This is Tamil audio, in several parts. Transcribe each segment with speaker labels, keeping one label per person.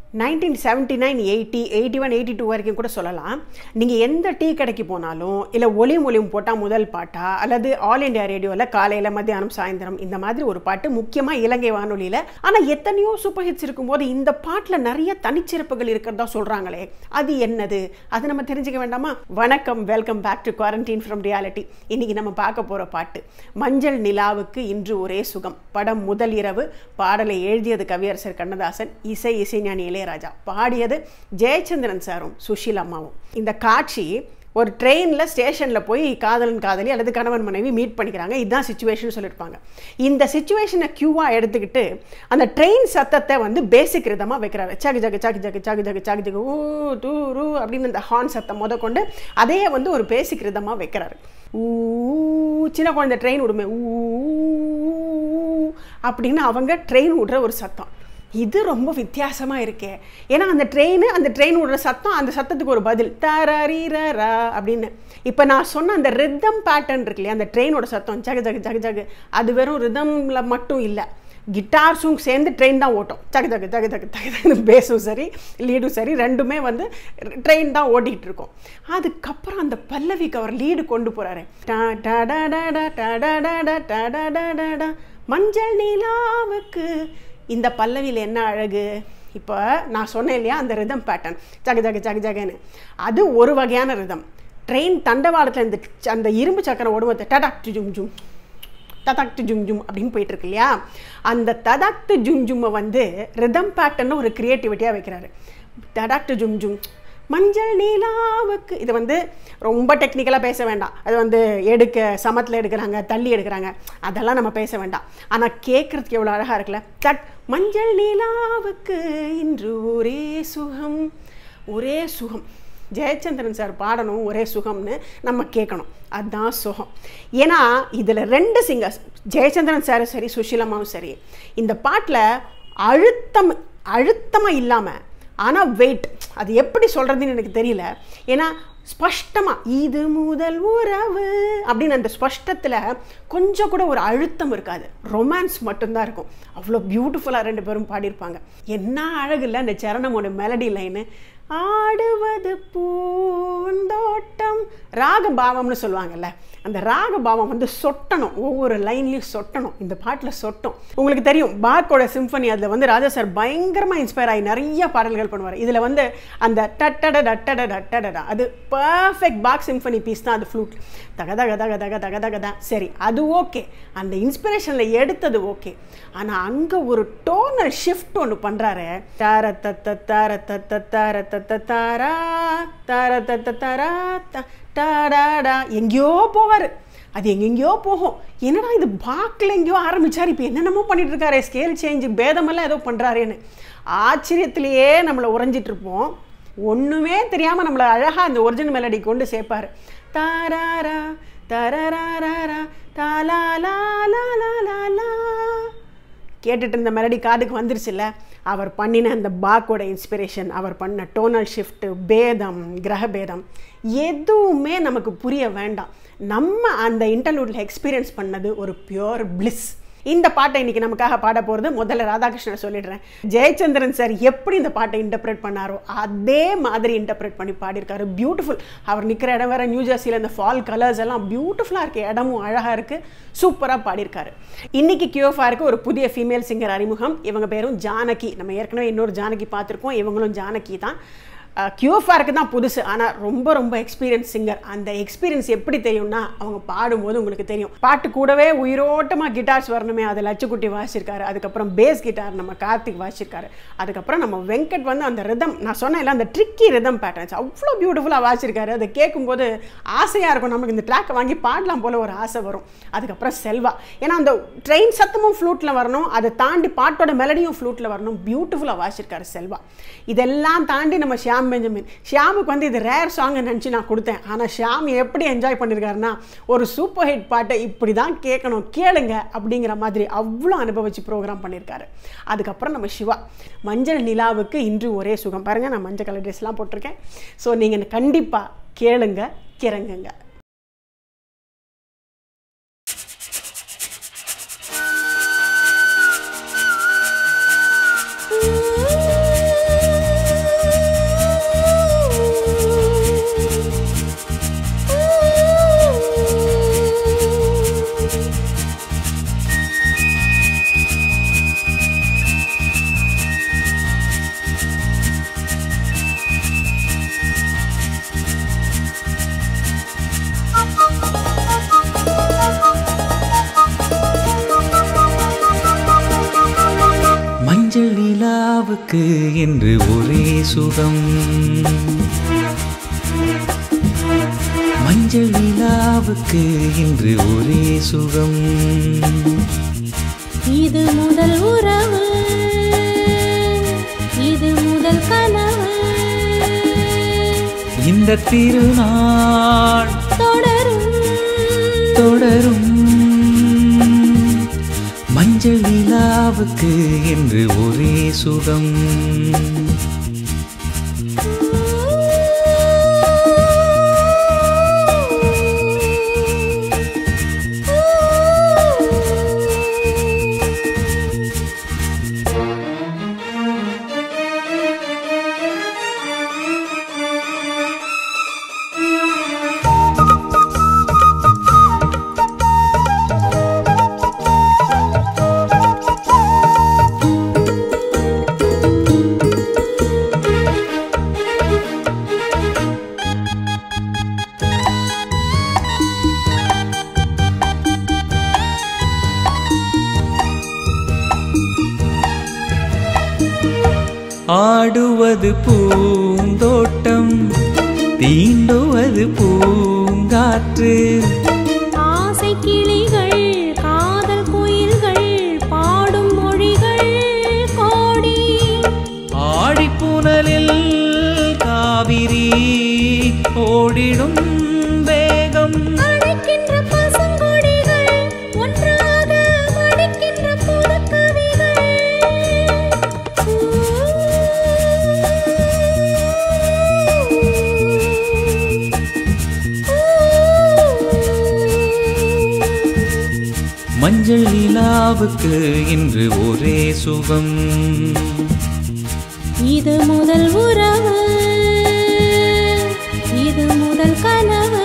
Speaker 1: Nineteen seventy nine eighty eighty one eighty two வரைக்கும் கூட சொல்லலாம் நீங்கள் எந்த டீ கடைக்கு போனாலும் இல்லை ஒளி மொழியும் போட்டால் முதல் பாட்டா அல்லது ஆல் இண்டியா ரேடியோவில் காலையில் மத்தியானம் சாயந்தரம் இந்த மாதிரி ஒரு பாட்டு முக்கியமாக இலங்கை வானொலியில் ஆனால் எத்தனையோ சூப்பர் ஹிட்ஸ் இருக்கும்போது இந்த பாட்டில் நிறைய தனிச்சிறப்புகள் இருக்கிறதா சொல்கிறாங்களே அது என்னது அது நம்ம தெரிஞ்சுக்க வேண்டாமா வணக்கம் welcome back to quarantine from reality இன்னைக்கு நம்ம பார்க்க போகிற பாட்டு மஞ்சள் நிலாவுக்கு இன்று ஒரே சுகம் படம் முதல் இரவு பாடலை எழுதியது கவியரசர் கண்ணதாசன் இசை இசைஞானி இளையராஜா பாடியது ஜெயச்சந்திரன் சாரும் சுஷீல் அம்மாவும் இந்த காட்சி ஒரு ட்ரெயினில் ஸ்டேஷனில் போய் காதலன் காதலி அல்லது கணவன் மனைவி மீட் பண்ணிக்கிறாங்க இதுதான் சுச்சுவேஷன் சொல்லியிருப்பாங்க இந்த சுச்சுவேஷனை க்யூவாக எடுத்துக்கிட்டு அந்த ட்ரெயின் சத்தத்தை வந்து பேசிக் ரிதமாக வைக்கிறாரு சகு ஜகு சகு ஜகு சகு ஜகு சகு ஜகு ஊ டூ ரூ அப்படின்னு இந்த ஹார்ன் சத்தம் முத கொண்டு அதையே வந்து ஒரு பேசிக் ரிதமாக வைக்கிறாரு ஊ சின்ன குழந்தை ட்ரெயின் விடுமே ஊ அப்படின்னு அவங்க ட்ரெயின் விடுற ஒரு சத்தம் இது ரொம்ப வித்தியாசமாக இருக்கே ஏன்னா அந்த ட்ரெயின் அந்த ட்ரெயின் விடுற சத்தம் அந்த சத்தத்துக்கு ஒரு பதில் தரீரா அப்படின்னு இப்போ நான் சொன்ன அந்த ரிதம் பேட்டர்ன் இருக்கு இல்லையா அந்த ட்ரெயினோட சத்தம் ஜக ஜக ஜக ஜகு அது வெறும் ரிதமில் மட்டும் இல்லை கிட்டார்ஸும் சேர்ந்து ட்ரெயின் தான் ஓட்டும் ஜக ஜக ஜக ஜக ஜக பேஸும் சரி லீடும் சரி ரெண்டுமே வந்து ட்ரெயின் தான் ஓட்டிகிட்டு இருக்கும் அதுக்கப்புறம் அந்த பல்லவிக்கு அவர் லீடு கொண்டு போகிறாரு மஞ்சள் நிலாவுக்கு இந்த பல்லவியில் என்ன அழகு இப்போ நான் சொன்னேன் இல்லையா அந்த ரிதம் பேட்டர்ன் ஜக ஜக ஜக ஜகன்னு அது ஒரு வகையான ரிதம் ட்ரெயின் தண்டவாளத்தில் இந்த அந்த இரும்பு சக்கரம் ஓடும்போது டடாக்டு ஜும் ஜும் ததாக்டு ஜும் ஜும் அப்படின்னு போயிட்டு இருக்கு இல்லையா அந்த ததாக்டு ஜும் ஜும்மை வந்து ரிதம் பேட்டர்னு ஒரு க்ரியேட்டிவிட்டியாக வைக்கிறாரு தடாக்டு ஜும் ஜும் மஞ்சள் நீலாவுக்கு இது வந்து ரொம்ப டெக்னிக்கலாக பேச வேண்டாம் அது வந்து எடுக்க சமத்தில் எடுக்கிறாங்க தள்ளி எடுக்கிறாங்க அதெல்லாம் நம்ம பேச வேண்டாம் ஆனால் கேட்குறதுக்கு எவ்வளோ அழகாக இருக்குல்ல தட் மஞ்சள் நீலாவுக்கு இன்று ஒரே சுகம் ஒரே சுகம் ஜெயச்சந்திரன் சார் பாடணும் ஒரே சுகம்னு நம்ம கேட்கணும் அதுதான் சுகம் ஏன்னா இதில் ரெண்டு சிங்கர்ஸ் ஜெயச்சந்திரன் சாரும் சரி சுஷீலம்மாவும் சரி இந்த பாட்டில் அழுத்தம் அழுத்தமாக இல்லாமல் ஆனால் வெயிட் அது எப்படி சொல்கிறதுன்னு எனக்கு தெரியல ஏன்னா ஸ்பஷ்டமாக இது முதல் உறவு அப்படின்னு அந்த ஸ்பஷ்டத்தில் கொஞ்சம் கூட ஒரு அழுத்தம் இருக்காது ரொமான்ஸ் மட்டும்தான் இருக்கும் அவ்வளோ பியூட்டிஃபுல்லாக ரெண்டு பேரும் பாடியிருப்பாங்க என்ன அழகு இல்லை அந்த சரணமோட மெலடி லைனு ஆடுவது பூந்தோட்டம் ராகபாவம்னு சொல்லுவாங்கல்ல அந்த ராகபாவம் வந்து சொட்டணும் ஒவ்வொரு லைன்லையும் சொட்டணும் இந்த பாட்டில் சொட்டும் உங்களுக்கு தெரியும் பாக்கோட சிம்பனி அதில் வந்து ராஜா சார் பயங்கரமாக இன்ஸ்பயர் ஆகி நிறைய பாடல்கள் பண்ணுவார் இதில் வந்து அந்த டட்டட டட்டட டட்டடா அது பர்ஃபெக்ட் பாக் சிம்பனி பீஸ் தான் அது ஃப்ளூட் தக தக தக தக தக தக தான் சரி அது ஓகே அந்த இன்ஸ்பிரேஷனில் எடுத்தது ஓகே ஆனால் அங்கே ஒரு டோனல் ஷிஃப்ட் ஒன்று பண்ணுறாரு தார தத்த தார தத்த தார தத்த தாரா தார தத்த தாரா டாடாடா எங்கேயோ போவார் அது எங்கெங்கேயோ போகும் என்னடா இது பாக்கில் எங்கேயோ ஆரம்பிச்சார் இப்போ என்னென்னமோ பண்ணிட்டு இருக்காரு ஸ்கேல் சேஞ்சு பேதமெல்லாம் ஏதோ பண்ணுறாரேன்னு ஆச்சரியத்திலேயே நம்மளை உறைஞ்சிட்டு இருப்போம் ஒன்றுமே தெரியாமல் நம்மளை அழகாக அந்த ஒரிஜினல் மெலடி கொண்டு சேர்ப்பார் தாராரா தரராரா தாலா லா லா லா லா லா கேட்டுட்டு இருந்த மெலடி காதுக்கு வந்துருச்சுல்ல அவர் பண்ணின அந்த பாக்கோட இன்ஸ்பிரேஷன் அவர் பண்ண டோனல் ஷிஃப்ட்டு பேதம் கிரகபேதம் எதுவுமே நமக்கு புரிய வேண்டாம் நம்ம அந்த இன்டர்லூட்டில் எக்ஸ்பீரியன்ஸ் பண்ணது ஒரு பியோர் பிளிஸ் இந்த பாட்டை இன்னைக்கு நமக்காக பாட போகிறது முதல்ல ராதாகிருஷ்ணன் சொல்லிடுறேன் ஜெயச்சந்திரன் சார் எப்படி இந்த பாட்டை இன்டர்பிரேட் பண்ணாரோ அதே மாதிரி இன்டர்பிரேட் பண்ணி பாடியிருக்காரு பியூட்டிஃபுல் அவர் நிற்கிற இடம் வேறு நியூ ஜெர்சியில் இந்த ஃபால் கலர்ஸ் எல்லாம் பியூட்டிஃபுல்லாக இருக்குது இடமும் அழகாக இருக்குது சூப்பராக பாடியிருக்காரு இன்னைக்கு கியூஎஃப்ஆருக்கு ஒரு புதிய ஃபீமேல் சிங்கர் அறிமுகம் இவங்க பேரும் ஜானகி நம்ம ஏற்கனவே இன்னொரு ஜானகி பார்த்துருக்கோம் இவங்களும் ஜானகி தான் கியூஎஃப்ஆருக்கு தான் புதுசு ஆனால் ரொம்ப ரொம்ப எக்ஸ்பீரியன்ஸ் சிங்கர் அந்த எக்ஸ்பீரியன்ஸ் எப்படி தெரியும்னா அவங்க பாடும்போது உங்களுக்கு தெரியும் பாட்டு கூடவே உயிரோட்டமாக கிட்டார்ஸ் வரணுமே அதை லட்சுக்குட்டி வாசிச்சிருக்காரு அதுக்கப்புறம் பேஸ் கிட்டார் நம்ம கார்த்திக் வாசிச்சிருக்காரு அதுக்கப்புறம் நம்ம வெங்கட் வந்து அந்த ரிதம் நான் சொன்னேன் அந்த ட்ரிக்கி ரிதம் பேட்டர்ன்ஸ் அவ்வளோ பியூட்டிஃபுல்லாக வாசிச்சிருக்காரு அதை கேட்கும்போது ஆசையாக இருக்கும் நமக்கு இந்த ட்ராக்கை வாங்கி பாடலாம் போல் ஒரு ஆசை வரும் அதுக்கப்புறம் செல்வா ஏன்னா அந்த ட்ரெயின் சத்தமும் ஃப்ளூட்டில் வரணும் அதை தாண்டி பாட்டோட மெலடியும் ஃப்ளூட்டில் வரணும் பியூட்டிஃபுல்லாக வாசிச்சிருக்காரு செல்வா இதெல்லாம் தாண்டி நம்ம ஷியாம் பெஞ்சமின் ஷியாமுக்கு வந்து இது ரேர் சாங்கை நினச்சி நான் கொடுத்தேன் ஆனால் ஷியாம் எப்படி என்ஜாய் பண்ணியிருக்காருன்னா ஒரு சூப்பர் ஹிட் பாட்டை இப்படி தான் கேட்கணும் கேளுங்க அப்படிங்கிற மாதிரி அவ்வளோ அனுபவிச்சு ப்ரோக்ராம் பண்ணியிருக்காரு அதுக்கப்புறம் நம்ம சிவா மஞ்சள் நிலாவுக்கு இன்று ஒரே சுகம் பாருங்கள் நான் மஞ்சள் கலர் ட்ரெஸ்லாம் போட்டிருக்கேன் ஸோ நீங்கள் கண்டிப்பாக கேளுங்க கிறங்குங்க
Speaker 2: Ooh. நிலாவுக்கு என்று ஒரே சுகம் மஞ்சள் நிலாவுக்கு என்று ஒரே சுகம்
Speaker 3: இது முதல் உறவு இது முதல் கனவு
Speaker 2: இந்த திருநாள்
Speaker 3: தொடரும்
Speaker 2: தொடரும் மஞ்சள் நிலாவுக்கு என்று ஒரே சுகம் ஆடுவது பூந்தோட்டம் தீண்டுவது பூங்காற்று
Speaker 3: ஆசை கிளிகள் காதல் குயில்கள் பாடும் மொழிகள் கோடி
Speaker 2: ஆழிப்புனலில் காவிரி ஓடிடும் வேகம்
Speaker 3: அழைக்கின்ற பசுங்கொடிகள் ஒன்றாக மடிக்கின்ற புதுக்கவிகள்
Speaker 2: மஞ்சள் நிலாவுக்கு இன்று ஒரே சுகம்
Speaker 3: இது முதல் உறவு இது முதல் கனவு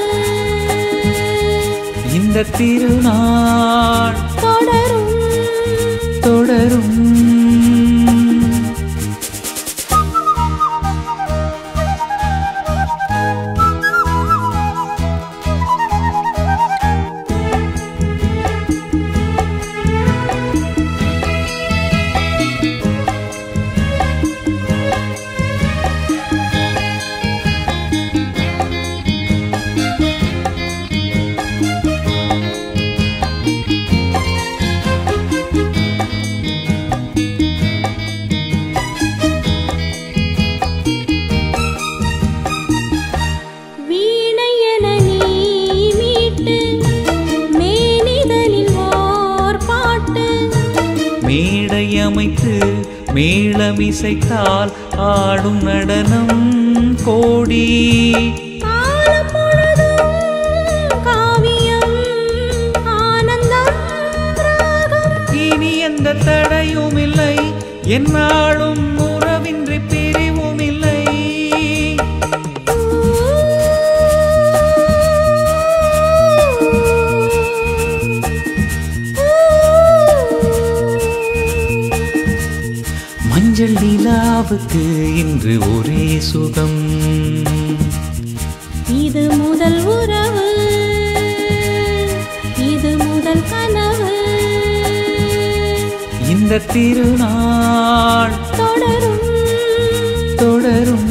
Speaker 2: இந்த திருநாள்
Speaker 3: தொடரும்
Speaker 2: தொடரும்
Speaker 3: வீணை என நீ மீட்டு மேனிதனில் ஓர் பாட்டு
Speaker 2: மேடை அமைத்து மேளமிசைத்தால் ஆடும் நடனம் கோடி
Speaker 3: காலம் முழுதும் காவியம் ஆனந்தம் ராகம்
Speaker 2: இனி எந்த தடையும் இல்லை என்னாலும் உறவின்றி பிரிவும் இல்லை மஞ்சள் நிலாவுக்கு இன்று ஒரே சுகம்
Speaker 3: இது முதல் உறவு இது முதல் கனவு
Speaker 2: இந்த திருநாள்
Speaker 3: தொடரும்
Speaker 2: தொடரும்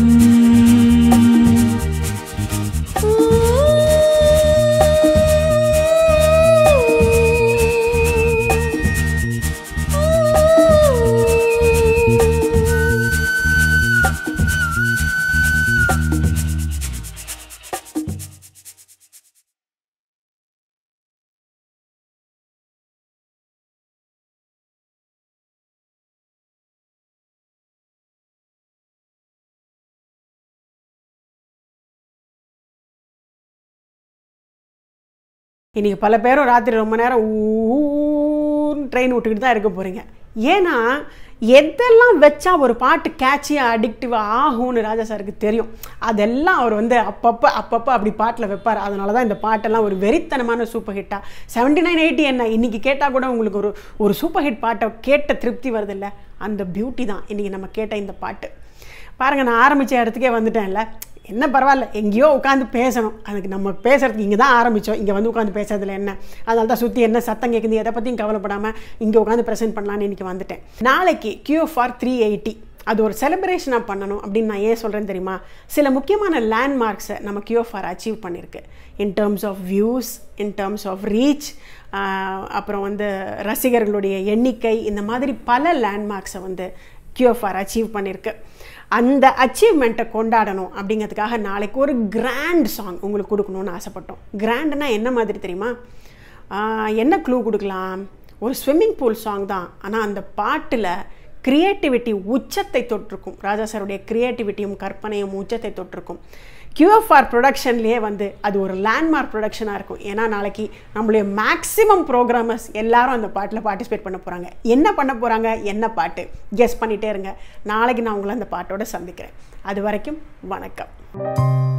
Speaker 1: இன்றைக்கி பல பேரும் ராத்திரி ரொம்ப நேரம் ஊன்னு ட்ரெயின் விட்டுக்கிட்டு தான் இருக்க போகிறீங்க ஏன்னா எதெல்லாம் வச்சா ஒரு பாட்டு கேட்சியாக அடிக்டிவாக ஆகும்னு ராஜா சாருக்கு தெரியும் அதெல்லாம் அவர் வந்து அப்பப்போ அப்பப்போ அப்படி பாட்டில் வைப்பார் அதனால தான் இந்த பாட்டெல்லாம் ஒரு வெறித்தனமான சூப்பர் ஹிட்டாக செவன்ட்டி நைன் எயிட்டி என்ன இன்றைக்கி கேட்டால் கூட உங்களுக்கு ஒரு ஒரு சூப்பர் ஹிட் பாட்டை கேட்ட திருப்தி வருதில்ல அந்த பியூட்டி தான் இன்றைக்கி நம்ம கேட்ட இந்த பாட்டு பாருங்கள் நான் ஆரம்பித்த இடத்துக்கே வந்துட்டேன்ல என்ன பரவாயில்ல எங்கேயோ உட்காந்து பேசணும் அதுக்கு நம்ம பேசுறதுக்கு இங்கே தான் ஆரம்பித்தோம் இங்கே வந்து உட்காந்து பேசுறதுல என்ன அதனால தான் சுற்றி என்ன சத்தம் கேட்குது எதை பற்றியும் கவலைப்படாமல் இங்கே உட்காந்து ப்ரெசென்ட் பண்ணலான்னு இன்றைக்கி வந்துட்டேன் நாளைக்கு கியூ ஃபார் த்ரீ எயிட்டி அது ஒரு செலிப்ரேஷனாக பண்ணணும் அப்படின்னு நான் ஏன் சொல்கிறேன் தெரியுமா சில முக்கியமான லேண்ட்மார்க்ஸை நம்ம கியூஎஃப்ஆர் அச்சீவ் பண்ணியிருக்கு in terms of views in terms of reach அப்புறம் வந்து ரசிகர்களுடைய எண்ணிக்கை இந்த மாதிரி பல லேண்ட்மார்க்ஸை வந்து கியூஎஃப்ஆர் அச்சீவ் பண்ணியிருக்கு அந்த அச்சீவ்மெண்ட்டை கொண்டாடணும் அப்படிங்கிறதுக்காக நாளைக்கு ஒரு கிராண்ட் சாங் உங்களுக்கு கொடுக்கணும்னு ஆசைப்பட்டோம் கிராண்டுனா என்ன மாதிரி தெரியுமா ஆஹ், என்ன க்ளூ கொடுக்கலாம் ஒரு ஸ்விம்மிங் பூல் சாங் தான் ஆனால் அந்த பாட்டில் கிரியேட்டிவிட்டி உச்சத்தை தொட்டிருக்கும் ராஜா சாருடைய கிரியேட்டிவிட்டியும் கற்பனையும் உச்சத்தை தொட்டிருக்கும் கியூஎஃப்ஆர் ப்ரொடக்ஷன்லேயே வந்து அது ஒரு லேண்ட்மார்க் ப்ரொடக்ஷனாக இருக்கும் ஏன்னா நாளைக்கு நம்மளுடைய மேக்ஸிமம் ப்ரோக்ராமர்ஸ் எல்லாரும் அந்த பாட்டில் பார்ட்டிசிபேட் பண்ண போகிறாங்க என்ன பண்ண போகிறாங்க என்ன பாட்டு கெஸ் பண்ணிகிட்டே இருங்க நாளைக்கு நான் உங்களை அந்த பாட்டோட சந்திக்கிறேன் அது வரைக்கும் வணக்கம்